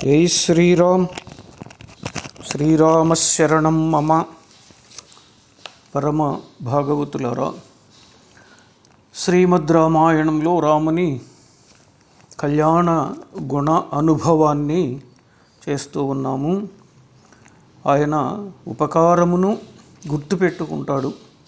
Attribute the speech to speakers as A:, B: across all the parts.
A: జై శ్రీరామ్ శ్రీరామశరణం మమ పరమ భాగవతులారా శ్రీమద్ రామాయణంలో రాముని కళ్యాణ గుణ అనుభవాన్ని చేస్తూ ఉన్నాము ఆయన ఉపకారమును గుర్తుపెట్టుకుంటాడు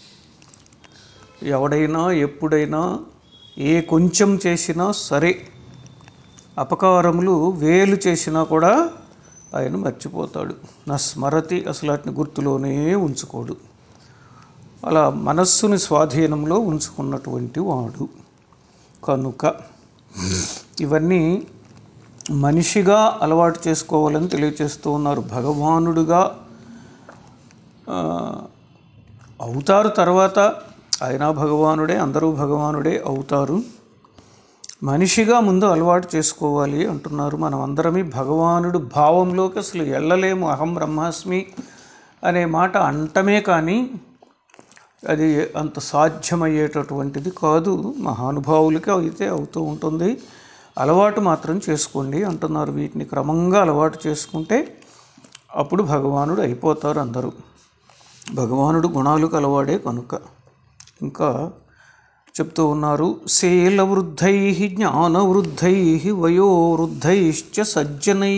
A: ఎవడైనా ఎప్పుడైనా ఏ కొంచెం చేసినా సరే అపకారములు వేలు చేసినా కూడా ఆయన మర్చిపోతాడు నా స్మరతి అసలు వాటిని గుర్తులోనే ఉంచుకోడు అలా మనస్సుని స్వాధీనంలో ఉంచుకున్నటువంటి వాడు కనుక ఇవన్నీ మనిషిగా అలవాటు చేసుకోవాలని తెలియచేస్తూ ఉన్నారు భగవానుడుగా ఆ, అవుతారు తర్వాత ఆయన భగవానుడే అందరూ భగవానుడే అవుతారు మనిషిగా ముందు అలవాటు చేసుకోవాలి అంటున్నారు మనం అందరమీ భగవానుడు భావంలోకి అసలు వెళ్ళలేము అహం బ్రహ్మాస్మి అనే మాట అంటమే కానీ అది అంత సాధ్యమయ్యేటటువంటిది కాదు మహానుభావులకి అయితే అవుతూ ఉంటుంది అలవాటు మాత్రం చేసుకోండి అంటున్నారు వీటిని క్రమంగా అలవాటు చేసుకుంటే అప్పుడు భగవానుడు అయిపోతారు అందరూ భగవానుడు గుణాలు కలవాడే కనుక ఇంకా చెప్తూ ఉన్నారు శీలవృద్ధై జ్ఞానవృద్ధై వయోవృద్ధైశ్చ సజ్జనై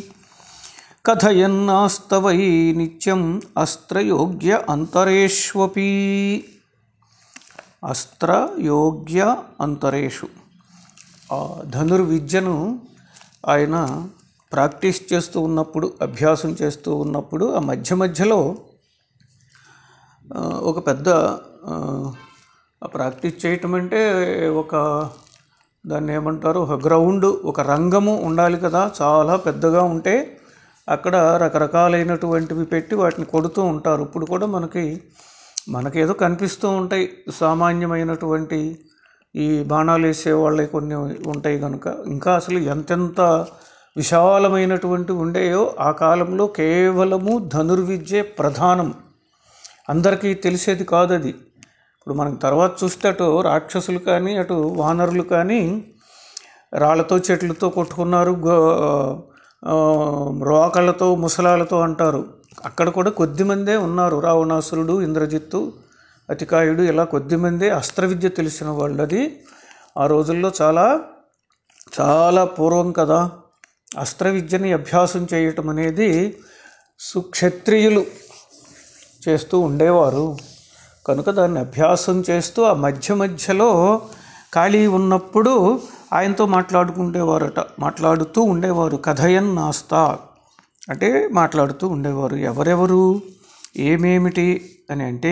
A: కథయన్నాస్తవై నిత్యం అస్త్రయోగ్య అంతరేష్వపి అస్త్రయోగ్య అంతరేషు ఆ ధనుర్విద్యను ఆయన ప్రాక్టీస్ చేస్తూ ఉన్నప్పుడు అభ్యాసం చేస్తూ ఉన్నప్పుడు ఆ మధ్య మధ్యలో ఆ, ఒక పెద్ద ఆ, ఆ ప్రాక్టీస్ చేయటం అంటే ఒక దాన్ని ఏమంటారు ఒక గ్రౌండ్ ఒక రంగము ఉండాలి కదా చాలా పెద్దగా ఉంటే అక్కడ రకరకాలైనటువంటివి పెట్టి వాటిని కొడుతూ ఉంటారు ఇప్పుడు కూడా మనకి మనకేదో కనిపిస్తూ ఉంటాయి సామాన్యమైనటువంటి ఈ బాణాలు వేసే వాళ్ళవి కొన్ని ఉంటాయి కనుక ఇంకా అసలు ఎంతెంత విశాలమైనటువంటి ఉండేయో ఆ కాలంలో కేవలము ధనుర్విద్యే ప్రధానం అందరికీ తెలిసేది కాదు అది ఇప్పుడు మనం తర్వాత చూస్తే అటు రాక్షసులు కానీ అటు వానరులు కానీ రాళ్లతో చెట్లతో కొట్టుకున్నారు గో ఆ, రోకళ్ళతో ముసలాలతో అంటారు అక్కడ కూడా కొద్దిమందే ఉన్నారు రావణాసురుడు ఇంద్రజిత్తు అతికాయుడు ఇలా కొద్దిమందే అస్త్ర విద్య తెలిసిన వాళ్ళు అది ఆ రోజుల్లో చాలా చాలా పూర్వం కదా అస్త్ర విద్యని అభ్యాసం చేయటం అనేది సుక్షత్రియులు చేస్తూ ఉండేవారు కనుక దాన్ని అభ్యాసం చేస్తూ ఆ మధ్య మధ్యలో ఖాళీ ఉన్నప్పుడు ఆయనతో మాట్లాడుకుండేవారట మాట్లాడుతూ ఉండేవారు కథయన్ నాస్తా అంటే మాట్లాడుతూ ఉండేవారు ఎవరెవరు ఏమేమిటి అని అంటే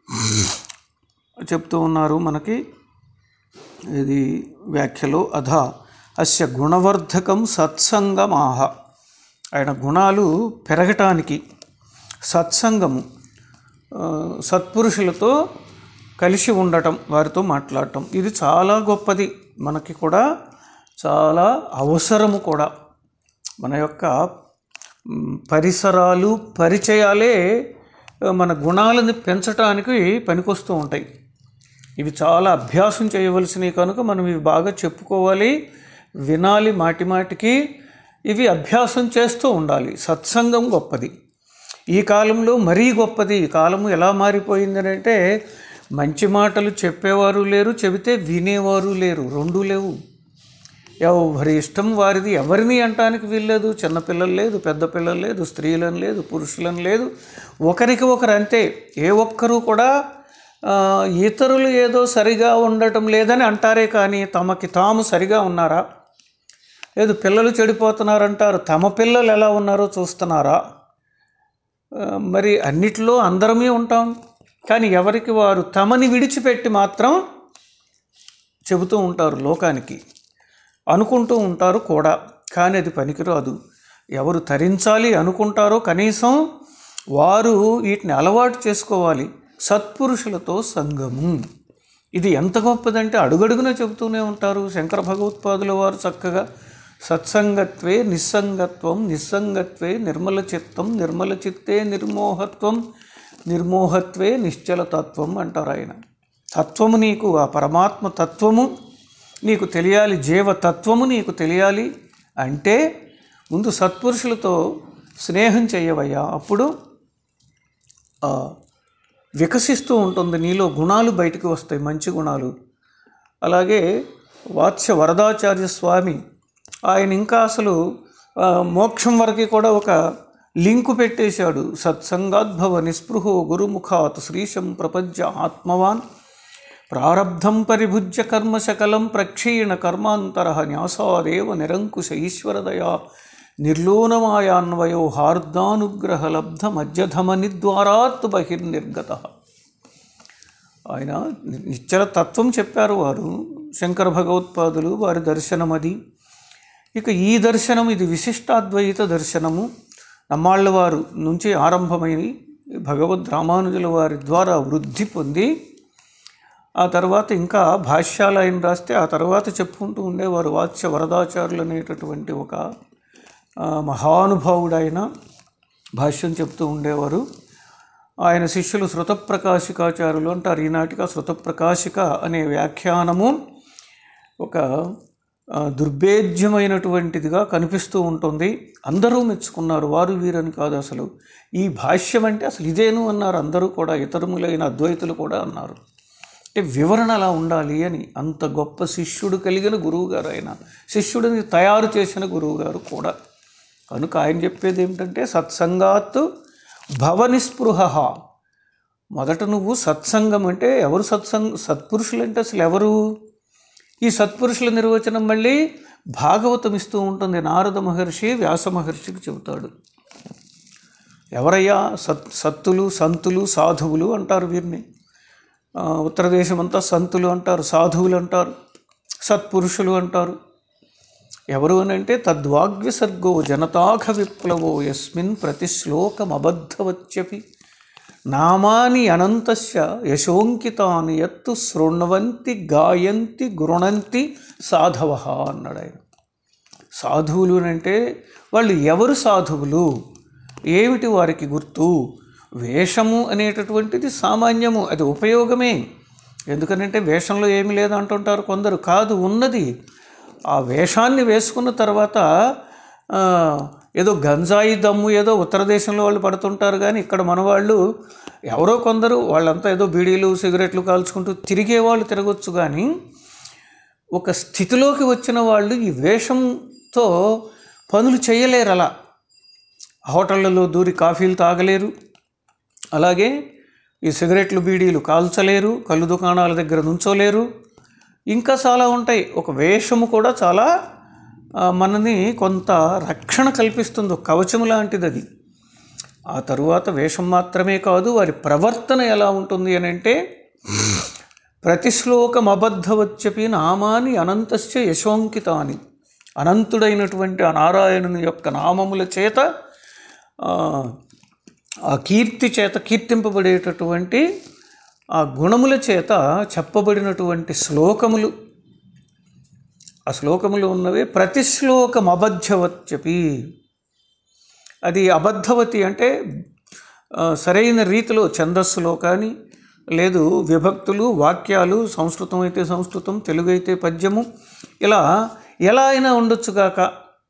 A: చెప్తూ ఉన్నారు మనకి ఇది వ్యాఖ్యలో అధ అస్య గుణవర్ధకం సత్సంగమాహ ఆయన గుణాలు పెరగటానికి సత్సంగము ఆ, సత్పురుషులతో కలిసి ఉండటం వారితో మాట్లాడటం ఇది చాలా గొప్పది మనకి కూడా చాలా అవసరము కూడా మన యొక్క మ్, పరిసరాలు పరిచయాలే ఆ, మన గుణాలను పెంచటానికి పనికొస్తూ ఉంటాయి ఇవి చాలా అభ్యాసం చేయవలసినవి కనుక మనం ఇవి బాగా చెప్పుకోవాలి వినాలి మాటి మాటికి ఇవి అభ్యాసం చేస్తూ ఉండాలి సత్సంగం గొప్పది ఈ కాలంలో మరీ గొప్పది ఈ కాలము ఎలా మారిపోయింది అని అంటే మంచి మాటలు చెప్పేవారు లేరు చెబితే వినేవారు లేరు రెండూ లేవు ఎవరి ఇష్టం వారిది ఎవరిని అంటానికి వీల్లేదు చిన్నపిల్లలు లేదు పెద్ద పిల్లలు లేదు స్త్రీలను లేదు పురుషులను లేదు ఒకరికి ఒకరు అంతే ఏ ఒక్కరూ కూడా ఆ, ఇతరులు ఏదో సరిగా ఉండటం లేదని అంటారే కానీ తమకి తాము సరిగా ఉన్నారా లేదు పిల్లలు చెడిపోతున్నారంటారు తమ పిల్లలు ఎలా ఉన్నారో చూస్తున్నారా ఆ, మరి అన్నిటిలో అందరమే ఉంటాం కానీ ఎవరికి వారు తమని విడిచిపెట్టి మాత్రం చెబుతూ ఉంటారు లోకానికి అనుకుంటూ ఉంటారు కూడా కానీ అది పనికిరాదు ఎవరు తరించాలి అనుకుంటారో కనీసం వారు వీటిని అలవాటు చేసుకోవాలి సత్పురుషులతో సంగము ఇది ఎంత గొప్పదంటే అడుగడుగున చెబుతూనే ఉంటారు శంకర భగవత్పాదుల వారు చక్కగా సత్సంగత్వే నిస్సంగత్వం నిస్సంగత్వే నిర్మల చిత్తం నిర్మల చిత్తే నిర్మోహత్వం నిర్మోహత్వే నిశ్చల తత్వం అంటారు ఆయన తత్వము నీకు ఆ పరమాత్మ తత్వము నీకు తెలియాలి జీవతత్వము నీకు తెలియాలి అంటే ముందు సత్పురుషులతో స్నేహం చేయవయ్యా అప్పుడు ఆ, వికసిస్తూ ఉంటుంది నీలో గుణాలు బయటకు వస్తాయి మంచి గుణాలు అలాగే వాత్స్య వరదాచార్య స్వామి ఆయన ఇంకా అసలు ఆ, మోక్షం వరకు కూడా ఒక లింకు పెట్టేశాడు సత్సంగాద్భవ నిస్పృహో గురుముఖాత్ శ్రీశం ప్రపంచ ఆత్మవాన్ ప్రారబ్ధం పరిభుజ్య కర్మ సకలం ప్రక్షీణ కర్మాంతర న్యాసాదేవ నిరంకుశ ఈశ్వరదయా నిర్లోనమాయాన్వయో హార్దానుగ్రహ లబ్ధ మధ్యధమని ద్వారాత్ బహిర్నిర్గత ఆయన నిశ్చల తత్వం చెప్పారు వారు శంకర భగవత్పాదులు వారి దర్శనం అది ఇక ఈ దర్శనం ఇది విశిష్టాద్వైత దర్శనము నమ్మాళ్ళ వారు నుంచి ఆరంభమైన భగవద్ రామానుజుల వారి ద్వారా వృద్ధి పొంది ఆ తర్వాత ఇంకా భాష్యాలు ఆయన రాస్తే ఆ తర్వాత చెప్పుకుంటూ ఉండేవారు వాత్స్య వరదాచారులు అనేటటువంటి ఒక ఆ, మహానుభావుడైన భాష్యం చెప్తూ ఉండేవారు ఆయన శిష్యులు శృతప్రకాశికాచారులు అంటారు ఈనాటిక శృతప్రకాశిక అనే వ్యాఖ్యానము ఒక ఆ, దుర్భేద్యమైనటువంటిదిగా కనిపిస్తూ ఉంటుంది అందరూ మెచ్చుకున్నారు వారు వీరని కాదు అసలు ఈ భాష్యం అంటే అసలు ఇదేను అన్నారు అందరూ కూడా ఇతరములైన అద్వైతులు కూడా అన్నారు అంటే వివరణ అలా ఉండాలి అని అంత గొప్ప శిష్యుడు కలిగిన గురువుగారు ఆయన శిష్యుడిని తయారు చేసిన గురువుగారు కూడా కనుక ఆయన చెప్పేది ఏమిటంటే సత్సంగాత్ భవనిస్పృహ మొదట నువ్వు సత్సంగం అంటే ఎవరు సత్సంగ సత్పురుషులు అంటే అసలు ఎవరు ఈ సత్పురుషుల నిర్వచనం మళ్ళీ భాగవతం ఇస్తూ ఉంటుంది నారద మహర్షి వ్యాస మహర్షికి చెబుతాడు ఎవరయ్యా సత్ సత్తులు సంతులు సాధువులు అంటారు వీరిని ఆ, ఉత్తర దేశమంతా సంతులు అంటారు సాధువులు అంటారు సత్పురుషులు అంటారు ఎవరు అని అంటే తద్వాగ్విసర్గో జనతాఘ విప్లవో యస్మిన్ ప్రతిశ్లోకమబద్ధవత్యపి నామాని అనంతస్య యశోంకితాని ఎత్తు శృణ్వంతి గాయంతి గృణంతి సాధవ అన్నాడు ఆయన సాధువులు అంటే వాళ్ళు ఎవరు సాధువులు ఏమిటి వారికి గుర్తు వేషము అనేటటువంటిది సామాన్యము అది ఉపయోగమే ఎందుకనంటే వేషంలో ఏమీ లేదు అంటుంటారు కొందరు కాదు ఉన్నది ఆ వేషాన్ని వేసుకున్న తర్వాత ఆ, ఏదో గంజాయి దమ్ము ఏదో ఉత్తర దేశంలో వాళ్ళు పడుతుంటారు కానీ ఇక్కడ మన వాళ్ళు ఎవరో కొందరు వాళ్ళంతా ఏదో బీడీలు సిగరెట్లు కాల్చుకుంటూ తిరిగే వాళ్ళు తిరగొచ్చు కానీ ఒక స్థితిలోకి వచ్చిన వాళ్ళు ఈ వేషంతో పనులు చేయలేరు అలా హోటళ్ళలో దూరి కాఫీలు తాగలేరు అలాగే ఈ సిగరెట్లు బీడీలు కాల్చలేరు కళ్ళు దుకాణాల దగ్గర నుంచోలేరు ఇంకా చాలా ఉంటాయి ఒక వేషము కూడా చాలా ఆ, మనని కొంత రక్షణ కల్పిస్తుంది ఒక కవచం లాంటిది అది ఆ తరువాత వేషం మాత్రమే కాదు వారి ప్రవర్తన ఎలా ఉంటుంది అని అంటే ప్రతిశ్లోకం అబద్ధవచ్చపి నామాని అనంతస్య యశోంకితాని అనంతుడైనటువంటి ఆ నారాయణుని యొక్క నామముల చేత ఆ, ఆ కీర్తి చేత కీర్తింపబడేటటువంటి ఆ గుణముల చేత చెప్పబడినటువంటి శ్లోకములు ఆ శ్లోకములు ఉన్నవి ప్రతి శ్లోకం అబద్ధవచ్చపి అది అబద్ధవతి అంటే ఆ, సరైన రీతిలో ఛందస్సులో కానీ లేదు విభక్తులు వాక్యాలు సంస్కృతం అయితే సంస్కృతం తెలుగు అయితే పద్యము ఇలా ఎలా అయినా ఉండొచ్చుగాక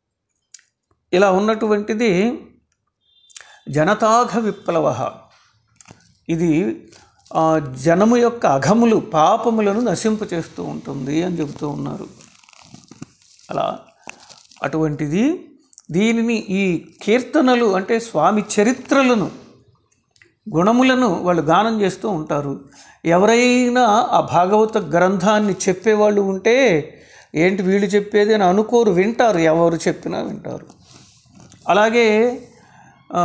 A: ఇలా ఉన్నటువంటిది జనతాఘ విప్లవ ఇది ఆ, జనము యొక్క అఘములు పాపములను నశింపచేస్తూ ఉంటుంది అని చెబుతూ ఉన్నారు అలా అటువంటిది దీనిని ఈ కీర్తనలు అంటే స్వామి చరిత్రలను గుణములను వాళ్ళు గానం చేస్తూ ఉంటారు ఎవరైనా ఆ భాగవత గ్రంథాన్ని చెప్పేవాళ్ళు ఉంటే ఏంటి వీళ్ళు చెప్పేది అని అనుకోరు వింటారు ఎవరు చెప్పినా వింటారు అలాగే ఆ,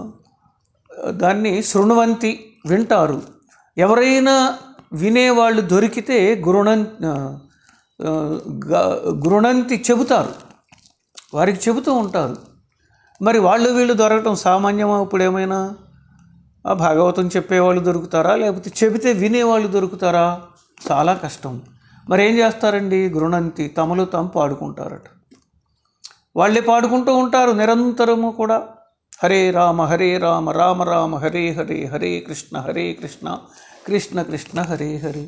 A: దాన్ని శృణువంతి వింటారు ఎవరైనా వినేవాళ్ళు దొరికితే గురుణం ఆ, ఆ, గ- గురుణంతి చెబుతారు వారికి చెబుతూ ఉంటారు మరి వాళ్ళు వీళ్ళు దొరకటం సామాన్యమా ఇప్పుడు ఏమైనా ఆ భాగవతం చెప్పేవాళ్ళు దొరుకుతారా లేకపోతే చెబితే వినేవాళ్ళు దొరుకుతారా చాలా కష్టం మరి ఏం చేస్తారండి గృణంతి తమలో తాము పాడుకుంటారట వాళ్ళే పాడుకుంటూ ఉంటారు నిరంతరము కూడా హరే రామ హరే రామ రామ రామ హరే హరే హరే కృష్ణ హరే కృష్ణ కృష్ణ కృష్ణ హరే హరే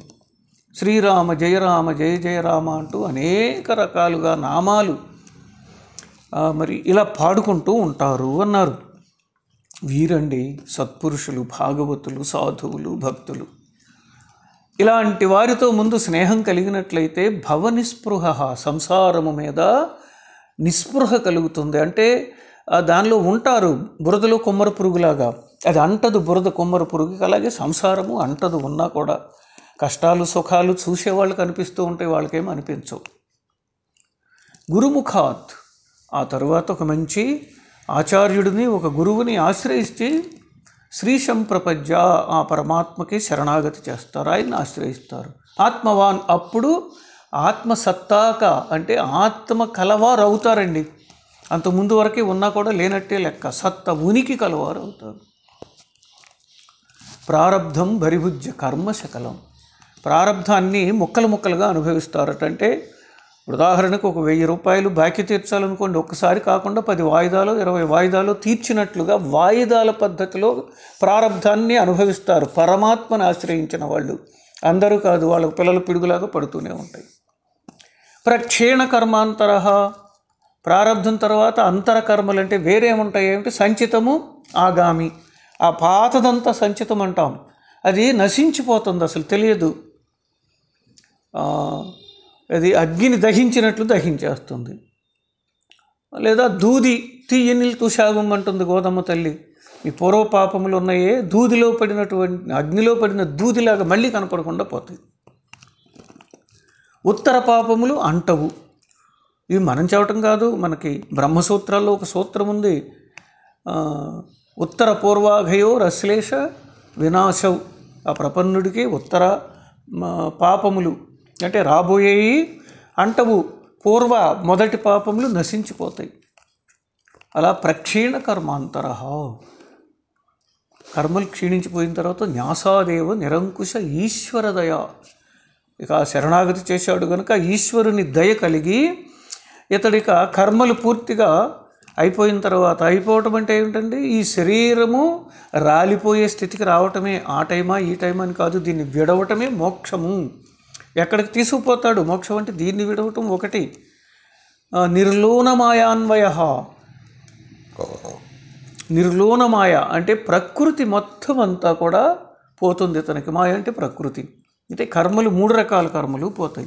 A: శ్రీరామ జయ రామ జయ జయ రామ అంటూ అనేక రకాలుగా నామాలు ఆ, మరి ఇలా పాడుకుంటూ ఉంటారు అన్నారు వీరండి సత్పురుషులు భాగవతులు సాధువులు భక్తులు ఇలాంటి వారితో ముందు స్నేహం కలిగినట్లయితే భవ నిస్పృహ సంసారము మీద నిస్పృహ కలుగుతుంది అంటే ఆ దానిలో ఉంటారు బురదలో కొమ్మర పురుగులాగా అది అంటదు బురద కొమ్మర పురుగుకి అలాగే సంసారము అంటదు ఉన్నా కూడా కష్టాలు సుఖాలు చూసేవాళ్ళకి అనిపిస్తూ ఉంటాయి వాళ్ళకేం అనిపించవు గురుముఖాత్ ఆ తరువాత ఒక మంచి ఆచార్యుడిని ఒక గురువుని ఆశ్రయిస్తే శ్రీ సంప్రపద్య ఆ పరమాత్మకి శరణాగతి చేస్తారు ఆయన్ని ఆశ్రయిస్తారు ఆత్మవాన్ అప్పుడు ఆత్మసత్తాక అంటే ఆత్మ కలవారు అవుతారండి అంత ముందు వరకే ఉన్నా కూడా లేనట్టే లెక్క సత్త ఉనికి కలవారు అవుతారు ప్రారబ్ధం భరిభుజ్య కర్మ శకలం ప్రారబ్ధాన్ని ముక్కలు ముక్కలుగా అనుభవిస్తారట అంటే ఉదాహరణకు ఒక వెయ్యి రూపాయలు బాకీ తీర్చాలనుకోండి ఒక్కసారి కాకుండా పది వాయిదాలు ఇరవై వాయిదాలు తీర్చినట్లుగా వాయిదాల పద్ధతిలో ప్రారబ్ధాన్ని అనుభవిస్తారు పరమాత్మను ఆశ్రయించిన వాళ్ళు అందరూ కాదు వాళ్ళ పిల్లలు పిడుగులాగా పడుతూనే ఉంటాయి ప్రక్షీణ కర్మాంతర ప్రారంధం తర్వాత అంతర కర్మలు అంటే వేరేముంటాయి ఏమిటి సంచితము ఆగామి ఆ పాతదంతా సంచితం అంటాం అది నశించిపోతుంది అసలు తెలియదు ఆ, అది అగ్గిని దహించినట్లు దహించేస్తుంది లేదా దూది తీయని తుషాగం అంటుంది గోదమ్మ తల్లి ఈ పూర్వ పాపములు ఉన్నాయే దూదిలో పడినటువంటి అగ్నిలో పడిన దూదిలాగా మళ్ళీ కనపడకుండా పోతాయి ఉత్తర పాపములు అంటవు ఇవి మనం చెప్పటం కాదు మనకి బ్రహ్మసూత్రాల్లో ఒక సూత్రం ఉంది ఆ, ఉత్తర పూర్వాఘయో రశ్లేష వినాశవు ఆ ప్రపన్నుడికి ఉత్తర మ, పాపములు అంటే రాబోయేవి అంటవు పూర్వ మొదటి పాపములు నశించిపోతాయి అలా ప్రక్షీణ కర్మాంతర కర్మలు క్షీణించిపోయిన తర్వాత న్యాసాదేవ నిరంకుశ ఈశ్వర దయ ఇక ఆ శరణాగతి చేశాడు కనుక ఈశ్వరుని దయ కలిగి ఇతడిక కర్మలు పూర్తిగా అయిపోయిన తర్వాత అయిపోవటం అంటే ఏమిటండి ఈ శరీరము రాలిపోయే స్థితికి రావటమే ఆ టైమా ఈ టైమా అని కాదు దీన్ని విడవటమే మోక్షము ఎక్కడికి తీసుకుపోతాడు మోక్షం అంటే దీన్ని విడవటం ఒకటి ఆ, నిర్లోనమాయాన్వయ నిర్లోనమాయ అంటే ప్రకృతి మొత్తం అంతా కూడా పోతుంది ఇతనికి మాయ అంటే ప్రకృతి అంటే కర్మలు మూడు రకాల కర్మలు పోతాయి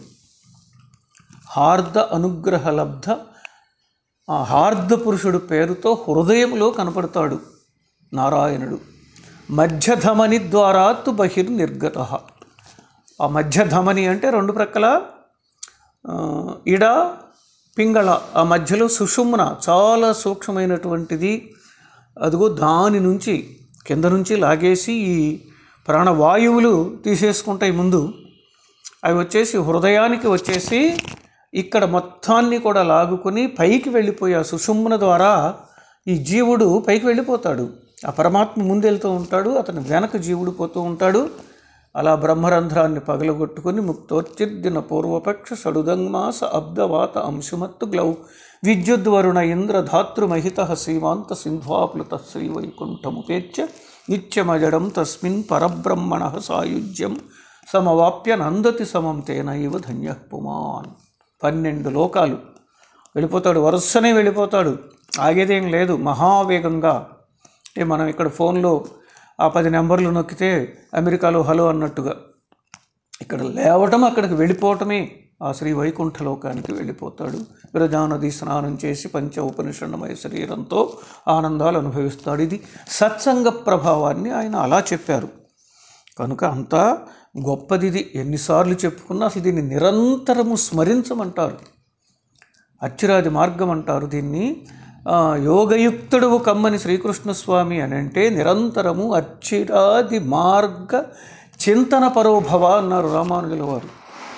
A: హార్ద అనుగ్రహ లబ్ధ ఆ హార్ద పురుషుడు పేరుతో హృదయంలో కనపడతాడు నారాయణుడు మధ్యధమని ద్వారాత్ బహిర్నిర్గత ఆ మధ్యధమని అంటే రెండు ప్రక్కల ఆ, ఇడ పింగళ ఆ మధ్యలో సుషుమ్న చాలా సూక్ష్మమైనటువంటిది అదిగో దాని నుంచి కింద నుంచి లాగేసి ఈ ప్రాణవాయువులు తీసేసుకుంటాయి ముందు అవి వచ్చేసి హృదయానికి వచ్చేసి ఇక్కడ మొత్తాన్ని కూడా లాగుకొని పైకి వెళ్ళిపోయి ఆ సుషుమ్న ద్వారా ఈ జీవుడు పైకి వెళ్ళిపోతాడు ఆ పరమాత్మ ముందెళ్తూ ఉంటాడు అతని వెనక జీవుడు పోతూ ఉంటాడు అలా బ్రహ్మరంధ్రాన్ని పగలగొట్టుకుని ముక్తోర్చిద్దిన పూర్వపక్ష షడుదంగ్మాస అబ్దవాత అంశుమత్తు గ్లౌ విద్యుద్వరుణ ఇంద్ర ధాతృమహిత శ్రీమాంత సింధ్వాప్లుత శ్రీవైకుంఠముపేత్య నిత్యమజడం తస్మిన్ పరబ్రహ్మణ సాయుజ్యం సమవాప్య నందతి సమం తేనైవ ధన్య పుమాన్ పన్నెండు లోకాలు వెళ్ళిపోతాడు వరుసనే వెళ్ళిపోతాడు ఆగేదేం లేదు మహావేగంగా అంటే మనం ఇక్కడ ఫోన్లో ఆ పది నెంబర్లు నొక్కితే అమెరికాలో హలో అన్నట్టుగా ఇక్కడ లేవటం అక్కడికి వెళ్ళిపోవటమే ఆ శ్రీ వైకుంఠ లోకానికి వెళ్ళిపోతాడు విరజానది స్నానం చేసి పంచ ఉపనిషన్నమయ శరీరంతో ఆనందాలు అనుభవిస్తాడు ఇది సత్సంగ ప్రభావాన్ని ఆయన అలా చెప్పారు కనుక అంతా గొప్పదిది ఎన్నిసార్లు చెప్పుకున్నా అసలు దీన్ని నిరంతరము స్మరించమంటారు అచ్చిరాది మార్గం అంటారు దీన్ని ఆ, యోగయుక్తుడు కమ్మని శ్రీకృష్ణస్వామి అని అంటే నిరంతరము అచ్చిరాది మార్గ చింతన పరోభవ అన్నారు రామానుజుల వారు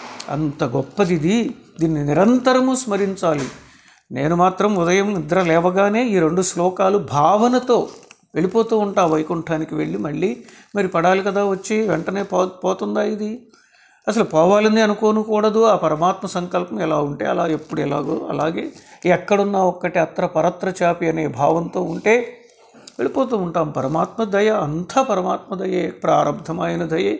A: అంత గొప్పది ఇది దీన్ని నిరంతరము స్మరించాలి నేను మాత్రం ఉదయం నిద్ర లేవగానే ఈ రెండు శ్లోకాలు భావనతో వెళ్ళిపోతూ ఉంటా వైకుంఠానికి వెళ్ళి మళ్ళీ మరి పడాలి కదా వచ్చి వెంటనే పో పోతుందా ఇది అసలు పోవాలని అనుకోనుకూడదు ఆ పరమాత్మ సంకల్పం ఎలా ఉంటే అలా ఎప్పుడు ఎలాగో అలాగే ఎక్కడున్నా ఒక్కటి అత్ర పరత్ర చాపి అనే భావంతో ఉంటే వెళ్ళిపోతూ ఉంటాం పరమాత్మ దయ అంతా పరమాత్మ దయే ప్రారంధమైన దయే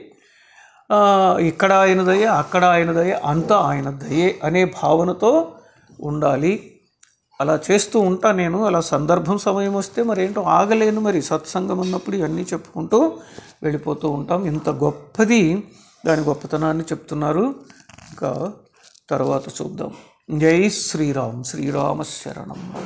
A: ఆ, ఇక్కడ ఆయన దయ అక్కడ ఆయన దయ అంతా ఆయన దయే అనే భావనతో ఉండాలి అలా చేస్తూ ఉంటా నేను అలా సందర్భం సమయం వస్తే మరేంటో ఆగలేను మరి సత్సంగం ఉన్నప్పుడు ఇవన్నీ చెప్పుకుంటూ వెళ్ళిపోతూ ఉంటాం ఇంత గొప్పది దాని గొప్పతనాన్ని చెప్తున్నారు ఇంకా తర్వాత చూద్దాం జై శ్రీరామ్ శ్రీరామ శరణం